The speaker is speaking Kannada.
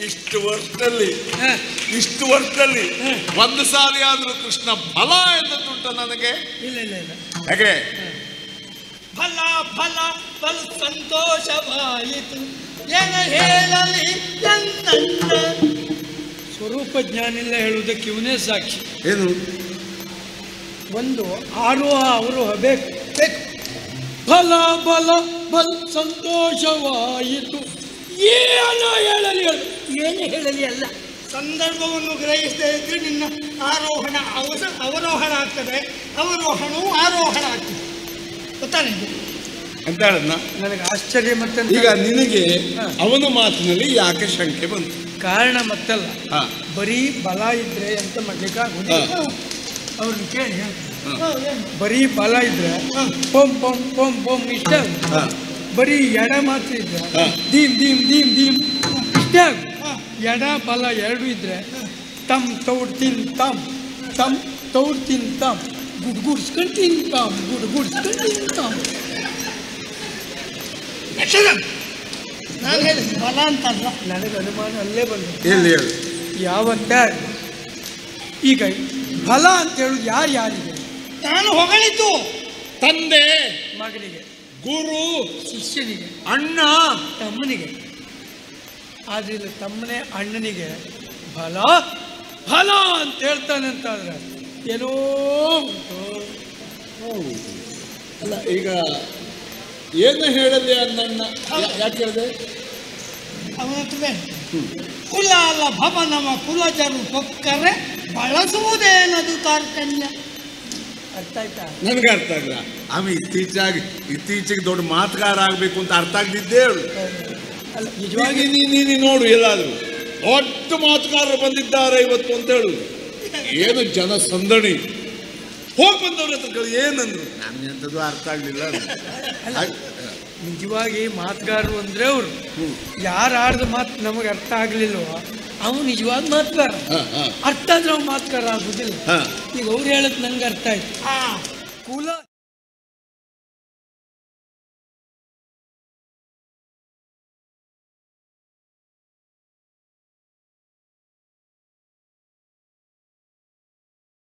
ಇಷ್ಟು ವರ್ಷದಲ್ಲಿ ಹ, ಇಷ್ಟು ವರ್ಷದಲ್ಲಿ ಹ. ಒಂದು ಸಾರಿ ಆದ್ರೂ ಕೃಷ್ಣ ಫಲ ಎಂದದ್ದುಂಟ ನನಗೆ ಇಲ್ಲ ಇಲ್ಲ ಇಲ್ಲ ಯಾಕೆ ಫಲ ಫಲ ಫಲ ಸಂತೋಷವಾಯಿತು ಏನ ಹೇಳಲಿ ನನ್ನ ಸ್ವರೂಪ ಜ್ಞಾನಿಲ್ಲ ಹೇಳುವುದಕ್ಕೆ ಇವನೇ ಸಾಕ್ಷಿ ಏನು ಒಂದು ಆರೋಹ ಅವರೋಹ ಬೇಕು ಬೇಕು ಫಲ ಬಲ ಬಲ್ ಸಂತೋಷವಾಯಿತು ಏನು ಹೇಳಲಿ ಹೇಳು ಏನು ಹೇಳಲಿ ಅಲ್ಲ ಸಂದರ್ಭವನ್ನು ಗ್ರಹಿಸದೇ ಇದ್ರೆ ನಿನ್ನ ಆರೋಹಣ ಅವಸ ಅವರೋಹಣ ಆಗ್ತದೆ ಅವರೋಹಣವು ಆರೋಹಣ ಆಗ್ತದೆ ಗೊತ್ತಾ ನಿಮ್ಗೆ ಅಂತ ಹೇಳದ್ನ ನನಗೆ ಆಶ್ಚರ್ಯ ಮತ್ತೆ ಈಗ ನಿನಗೆ ಹ. ಅವನ ಮಾತಿನಲ್ಲಿ ಯಾಕೆ ಶಂಕೆ ಬಂತು ಕಾರಣ ಮತ್ತಲ್ಲ ಹಾ ಬರೀ ಬಲ ಇದ್ರೆ ಅಂತ ಮಾಡ್ಲಿಕ್ಕೆ ಆಗುದಿಲ್ಲ ಹಾ. ಅವ್ರನ್ನ ಕೇಳಿ ಹೇಳ್ತೀನಿ. ಹಾ. ಬರೀ ಬಲ ಇದ್ರೆ ಪೊಂ ಪೊಂ ಪೊಂ ಪೊಂ ಇಷ್ಟ ಆಗುತ್ತೆ. ಹಾ. ಬರೀ ಎಡ ಮಾತ್ರ ಇದ್ರೆ ಹಾ. ದೀಮ್ ದೀಮ್ ದೀಮ್ ದೀಮ್ ಇಷ್ಟ ಆಗುತ್ತೆ. ಎಡ ಬಲ ಎರಡು ಇದ್ರೆ ತಮ್ ತೌಡ್ ತಿನ್ ತಮ್ ತಮ್ ತೌಡ್ ತಿನ್ ತಮ್ ಗುಡ್ ಗುಡ್ಸ್ಕೊಂಡ್ ತಿನ್ ತಮ್ ಗುಡ್ ಗುಡ್ಸ್ಕೊಂಡ್ ತಿನ್ ತಮ್ ನಾನು ಹೇಳಿದ ಬಲ ಅಂತಲ್ಲ ನನಗೆ ಅನುಮಾನ ಅಲ್ಲೇ ಬಂದು ಎಲ್ಲಿ ಹೇಳು ಯಾವತ್ತ ಈಗ ಫಲ ಅಂತ ಹೇಳುದು ಯಾರು ಯಾರಿಗೆ ನಾನು ಹೊಗಳಿತು ತಂದೆ ಮಗನಿಗೆ ಗುರು ಶಿಷ್ಯನಿಗೆ ಅಣ್ಣ ತಮ್ಮನಿಗೆ ಆದ್ರೆ ಇಲ್ಲಿ ತಮ್ಮನೇ ಅಣ್ಣನಿಗೆ ಫಲ ಫಲ ಅಂತ ಹೇಳ್ತಾನೆ ಅಂತಾದ್ರೆ ಏನೋ ಉಂಟು ಅಲ್ಲ ಈಗ ಏನು ಹೇಳಲಿ ಅನ್ನಣ್ಣ ಯಾ- ಯಾಕೆ ಹೇಳಿದೆ ಅವನ ಕುಲ ಅಲ್ಲ ಭವನವ ಕುಲಜರು ಕೊಕ್ಕರೆ ಬಳಸುವುದೇನದು ಕಾರ್ಕನ್ಯ ಅರ್ಥ ಆಯ್ತಾ ನನಗೆ ಅರ್ಥ ಆಗಿಲ್ಲ ಆಮೇಲೆ ಇತ್ತೀಚೆಗೆ ಇತ್ತೀಚೆಗೆ ದೊಡ್ಡ ಮಾತುಗಾರ ಆಗ್ಬೇಕು ಅಂತ ಅರ್ಥ ಆಗ್ದಿದ್ದೇ ಹೇಳು ಅಲ್ಲ ನಿಜವಾಗಿ ನಿಜವಾಗಿ ನೀ ನೀನು ನೋಡು ಎಲ್ಲಾದ್ರು ದೊಡ್ಡ ಮಾತುಗಾರರು ಬಂದಿದ್ದಾರೆ ಇವತ್ತು ಅಂತ ಹೇಳು ಏನು ಜನ ಸಂದಣಿ ಹೋಗಿ ಬಂದವ್ರ ಹತ್ರ ಕೇಳಿ ಏನಂದ್ರು ನಮ್ಗೆ ಎಂಥದ್ದು ಅರ್ಥ ಆಗ್ಲಿಲ್ಲ ಅಂದ್ರು. ಹಾಗ್- ನಿಜವಾಗಿ ಮಾತುಗಾರರು ಅಂದ್ರೆ ಅವರು ಹ್ಮ್. ಯಾರು ಆಡ್ದ ಮಾತು ನಮಗೆ ಅರ್ಥ ಆಗ್ಲಿಲ್ವೋ ಅವನು ನಿಜವಾದ ಮಾತುಗಾರ ಹ, ಹ, ಅರ್ಥ ಆದ್ರೆ ಅವ್ನು ಮಾತುಗಾರ ಆಗುದಿಲ್ಲ ಹ. ಈಗ ಅವ್ರು ಹೇಳದ್ ನಂಗೆ ಅರ್ಥ ಆಯ್ತು ಕುಲ